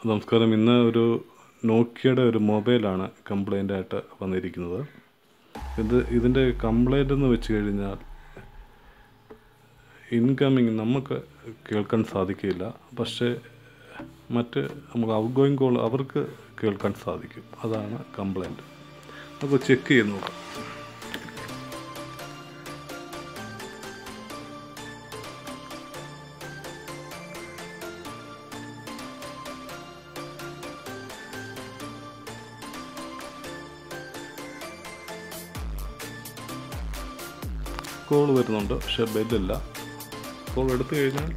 നമസ്കാരം ഇന്ന് ഒരു നോക്കിയയുടെ ഒരു മൊബൈലാണ് കംപ്ലൈൻ്റ് ആയിട്ട് വന്നിരിക്കുന്നത് ഇത് ഇതിൻ്റെ കംപ്ലൈൻ്റ് എന്ന് വെച്ച് കഴിഞ്ഞാൽ ഇൻകമ്മിങ് നമുക്ക് കേൾക്കാൻ സാധിക്കില്ല പക്ഷേ മറ്റ് നമുക്ക് ഔട്ട് ഗോയിങ് കോൾ അവർക്ക് കേൾക്കാൻ സാധിക്കും അതാണ് കംപ്ലൈൻറ്റ് അപ്പോൾ ചെക്ക് ചെയ്ത് നോക്കാം കോൾ വരുന്നുണ്ട് പക്ഷെ ബെല്ലില്ല കോൾ എടുത്തു കഴിഞ്ഞാൽ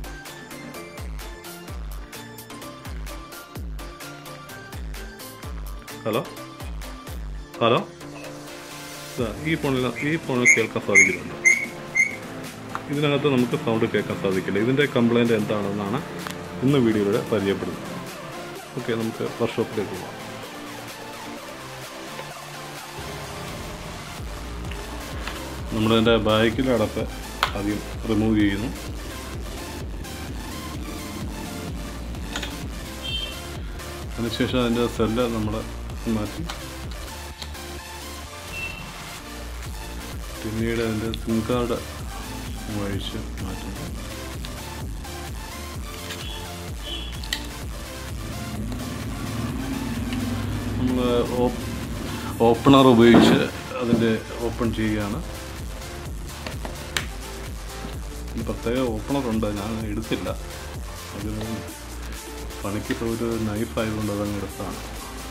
ഹലോ ഹലോ ഇതാ, ഈ ഫോണിൽ ഈ ഫോണിൽ കേൾക്കാൻ സാധിക്കുന്നുണ്ട് ഇതിനകത്ത് നമുക്ക് സൗണ്ട് കേൾക്കാൻ സാധിക്കില്ല ഇതിൻ്റെ കംപ്ലൈൻറ്റ് എന്താണെന്നാണ് ഇന്ന് വീഡിയോയിലൂടെ പരിചയപ്പെടുന്നത് ഓക്കെ നമുക്ക് വർക്ക്ഷോപ്പിലേക്ക് പോകാം നമ്മളതിൻ്റെ ബാക്കിലെ അടപ്പ് ആദ്യം റിമൂവ് ചെയ്യുന്നു അതിനുശേഷം അതിൻ്റെ സെല്ല് നമ്മൾ മാറ്റി പിന്നീട് അതിൻ്റെ സിം കാർഡ് വഴിച്ച് മാറ്റുന്നു നമ്മൾ ഓപ്പണർ ഉപയോഗിച്ച് അതിൻ്റെ ഓപ്പൺ ചെയ്യുകയാണ് ഇതിന് പ്രത്യേക ഓപ്പണറുണ്ട് ഞാൻ എടുത്തില്ല അതിന് പണിക്കിപ്പോൾ ഒരു നൈഫ് ആയതുകൊണ്ട് അതങ്ങ് എടുത്താണ്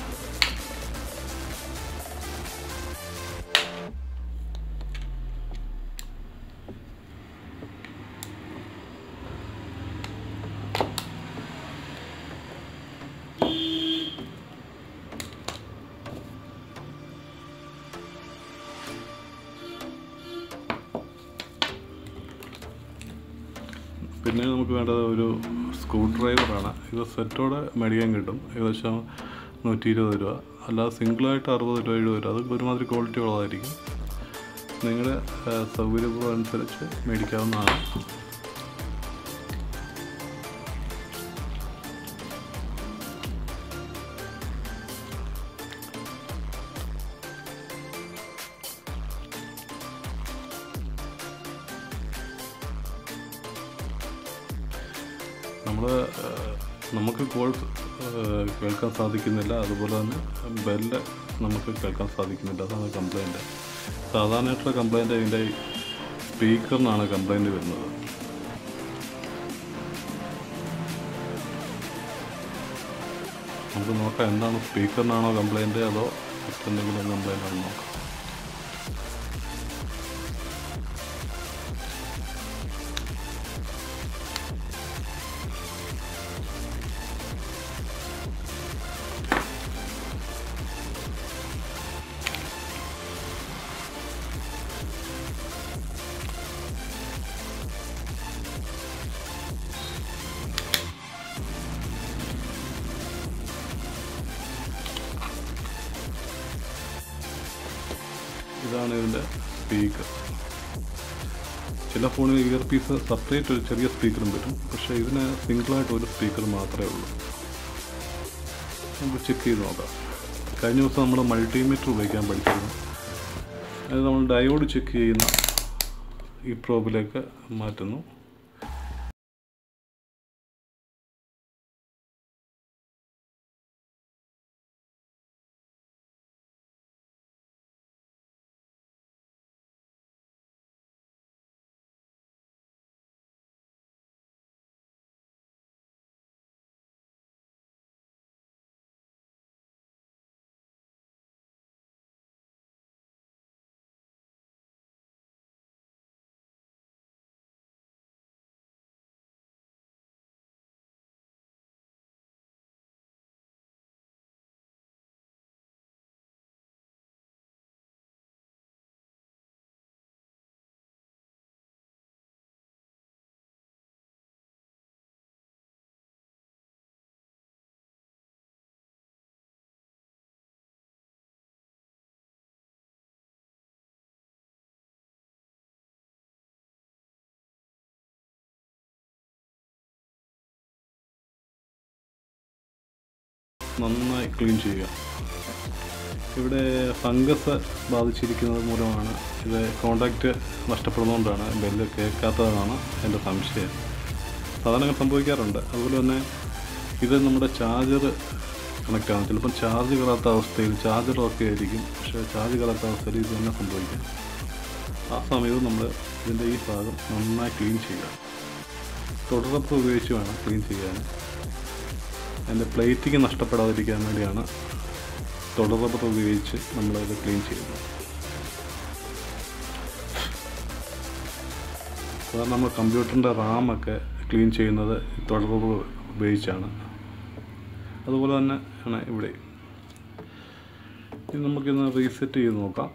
പിന്നെ നമുക്ക് വേണ്ടത് ഒരു സ്ക്രൂ ഡ്രൈവറാണ് ഇത് സെറ്റോടെ മേടിക്കാൻ കിട്ടും ഏകദേശം നൂറ്റി ഇരുപത് രൂപ അല്ലാതെ സിംഗിളായിട്ട് അറുപത് രൂപ എഴുപത് രൂപ അത് ഒരുമാതിരി ക്വാളിറ്റി ഉള്ളതായിരിക്കും നിങ്ങളുടെ സൗകര്യം അനുസരിച്ച് മേടിക്കാവുന്നതാണ് നമ്മൾ നമുക്ക് കോൾ കേൾക്കാൻ സാധിക്കുന്നില്ല അതുപോലെ തന്നെ ബെല്ല് നമുക്ക് കേൾക്കാൻ സാധിക്കുന്നില്ല അതാണ് കംപ്ലൈൻറ്റ് സാധാരണയായിട്ടുള്ള കംപ്ലൈൻറ്റ് ഇതിൻ്റെ സ്പീക്കറിനാണ് കംപ്ലൈൻറ്റ് വരുന്നത് നമുക്ക് നോക്കാം എന്താണ് സ്പീക്കറിനാണോ കംപ്ലൈൻറ്റ് അതോ മറ്റെന്തെങ്കിലും കംപ്ലൈൻ്റ് ആണോ നോക്കാം ഇതാണ് ഇതിൻ്റെ സ്പീക്കർ ചില ഫോണിൽ ഇയർ പീസ് സെപ്പറേറ്റ് ഒരു ചെറിയ സ്പീക്കറും വരും പക്ഷേ ഇതിന് സിംഗിളായിട്ട് ഒരു സ്പീക്കർ മാത്രമേ ഉള്ളൂ നമുക്ക് ചെക്ക് ചെയ്ത് നോക്കാം കഴിഞ്ഞ ദിവസം നമ്മൾ മൾട്ടിമീറ്റർ ഉപയോഗിക്കാൻ പഠിച്ചിരുന്നു അത് നമ്മൾ ഡയോഡ് ചെക്ക് ചെയ്യുന്ന ഈ പ്രോബിലേക്ക് മാറ്റുന്നു നന്നായി ക്ലീൻ ചെയ്യുക ഇവിടെ ഫംഗസ് ബാധിച്ചിരിക്കുന്നത് മൂലമാണ് ഇത് കോണ്ടാക്റ്റ് നഷ്ടപ്പെടുന്നതുകൊണ്ടാണ് ബെല്ല് കേൾക്കാത്തതാണ് എൻ്റെ സംശയം സാധാരണ അങ്ങനെ സംഭവിക്കാറുണ്ട് അതുപോലെ തന്നെ ഇത് നമ്മുടെ ചാർജർ കണക്റ്റ് ആകും ചിലപ്പം ചാർജ് കയറാത്ത അവസ്ഥയിൽ ചാർജർ ഒക്കെ ആയിരിക്കും പക്ഷേ ചാർജ് കയറാത്ത അവസ്ഥയിൽ ഇത് തന്നെ സംഭവിക്കാം ആ സമയത്ത് നമ്മൾ ഇതിൻ്റെ ഈ ഭാഗം നന്നായി ക്ലീൻ ചെയ്യുക തുടർപ്പ് ഉപയോഗിച്ച് വേണം ക്ലീൻ ചെയ്യാൻ അതിൻ്റെ പ്ലേറ്റിങ് നഷ്ടപ്പെടാതിരിക്കാൻ വേണ്ടിയാണ് തുടർപ്പ് ഉപയോഗിച്ച് നമ്മളത് ക്ലീൻ ചെയ്യുന്നത് സാധാരണ നമ്മൾ കമ്പ്യൂട്ടറിൻ്റെ റാമൊക്കെ ക്ലീൻ ചെയ്യുന്നത് തുടർപ്പ് ഉപയോഗിച്ചാണ് അതുപോലെ തന്നെ ആണ് ഇവിടെ ഇനി നമുക്കിന്ന് റീസെറ്റ് ചെയ്ത് നോക്കാം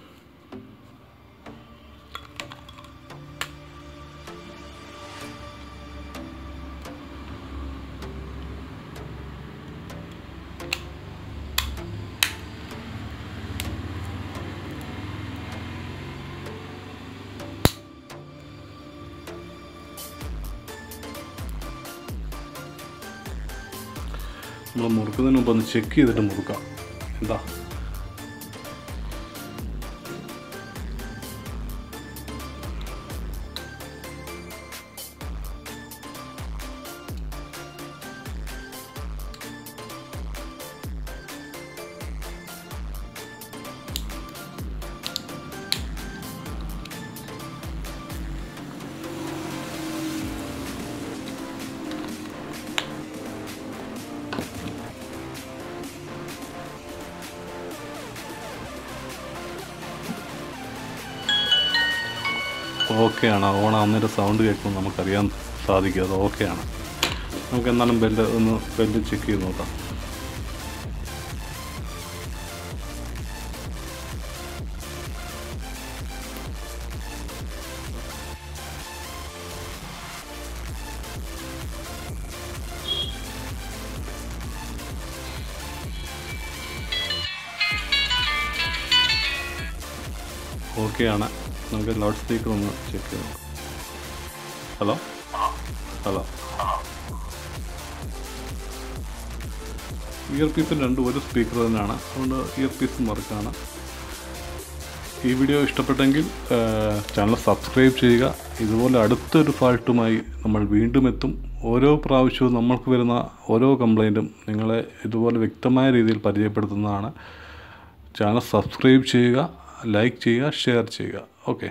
നമ്മൾ മുറുക്കുന്നതിന് മുമ്പ് ഒന്ന് ചെക്ക് ചെയ്തിട്ട് മുറുക്കാം എന്താ ഓക്കെയാണ് ഓൺ ആവുന്നതിൻ്റെ സൗണ്ട് കേൾക്കുമ്പോൾ നമുക്കറിയാൻ സാധിക്കും അത് ഓക്കെയാണ് നമുക്ക് എന്നാലും ബെല്ല് ഒന്ന് ബെല്ല് ചെക്ക് ചെയ്ത് നോക്കാം ഓക്കെയാണ് നമുക്ക് ലൗഡ് സ്പീക്കർ ഒന്ന് ചെക്ക് ചെയ്യാം ഹലോ ഹലോ ഇയർ പീസും രണ്ടും ഒരു സ്പീക്കർ തന്നെയാണ് അതുകൊണ്ട് ഇയർ പീസ് മറക്കാണ് ഈ വീഡിയോ ഇഷ്ടപ്പെട്ടെങ്കിൽ ചാനൽ സബ്സ്ക്രൈബ് ചെയ്യുക ഇതുപോലെ അടുത്തൊരു ഫാൾട്ടുമായി നമ്മൾ വീണ്ടും എത്തും ഓരോ പ്രാവശ്യവും നമ്മൾക്ക് വരുന്ന ഓരോ കംപ്ലൈൻറ്റും നിങ്ങളെ ഇതുപോലെ വ്യക്തമായ രീതിയിൽ പരിചയപ്പെടുത്തുന്നതാണ് ചാനൽ സബ്സ്ക്രൈബ് ചെയ്യുക ലൈക്ക് ചെയ്യുക ഷെയർ ചെയ്യുക ഓക്കെ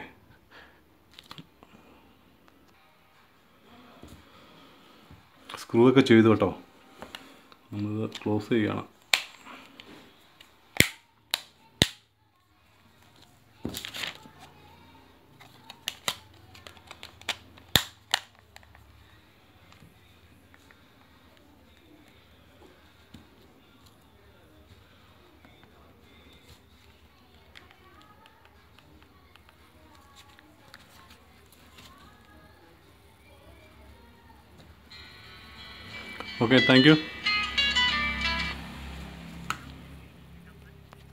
സ്ക്രൂ ഒക്കെ ചെയ്തു കേട്ടോ നമ്മളിത് ക്ലോസ് ചെയ്യണം ഓക്കെ താങ്ക് യു